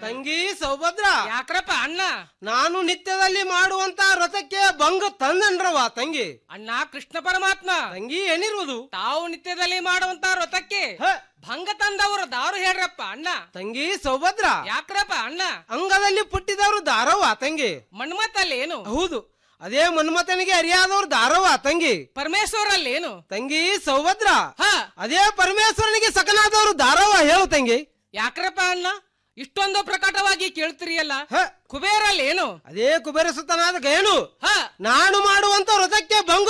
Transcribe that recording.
ತಂಗಿ ಸೌಭದ್ರ ಯಾಕ್ರಪ್ಪ ಅಣ್ಣ ನಾನು ನಿತ್ಯದಲ್ಲಿ ಮಾಡುವಂತ ವ್ರತಕ್ಕೆ ಭಂಗ ತಂದನ್ರವ ತಂಗಿ ಅಣ್ಣ ಕೃಷ್ಣ ಪರಮಾತ್ಮ ತಂಗಿ ಏನಿರುವುದು ತಾವು ನಿತ್ಯದಲ್ಲಿ ಮಾಡುವಂತ ವ್ರತಕ್ಕೆ ಭಂಗ ತಂದವರು ದಾರು ಹೇಳ್ರಪ್ಪ ಅಣ್ಣ ತಂಗಿ ಸೌಭದ್ರ ಯಾಕ್ರಪ್ಪ ಅಣ್ಣ ಅಂಗದಲ್ಲಿ ಪುಟ್ಟಿದವರು ದಾರವ ತಂಗಿ ಮನ್ಮತ್ತಲ್ಲಿ ಏನು ಹೌದು ಅದೇ ಮನ್ಮಥನಿಗೆ ಅರಿಯಾದವ್ರು ದಾರವ ತಂಗಿ ಪರಮೇಶ್ವರಲ್ಲಿ ಏನು ತಂಗಿ ಸೌಭದ್ರ ಅದೇ ಪರಮೇಶ್ವರನಿಗೆ ಸಕನಾದವರು ದಾರವ ಹೇಳು ತಂಗಿ ಯಾಕ್ರಪ್ಪ ಅಣ್ಣ ಇಷ್ಟೊಂದು ಪ್ರಕಟವಾಗಿ ಕೇಳ್ತಿರಿಯಲ್ಲ ಕುಬೇರಲ್ಲಿ ಏನು ಅದೇ ಕುಬೇರ ಸುತ್ತನಾದ ಗಯನು ನಾನು ಮಾಡುವಂತ ವ್ರತಕ್ಕೆ ಭಂಗ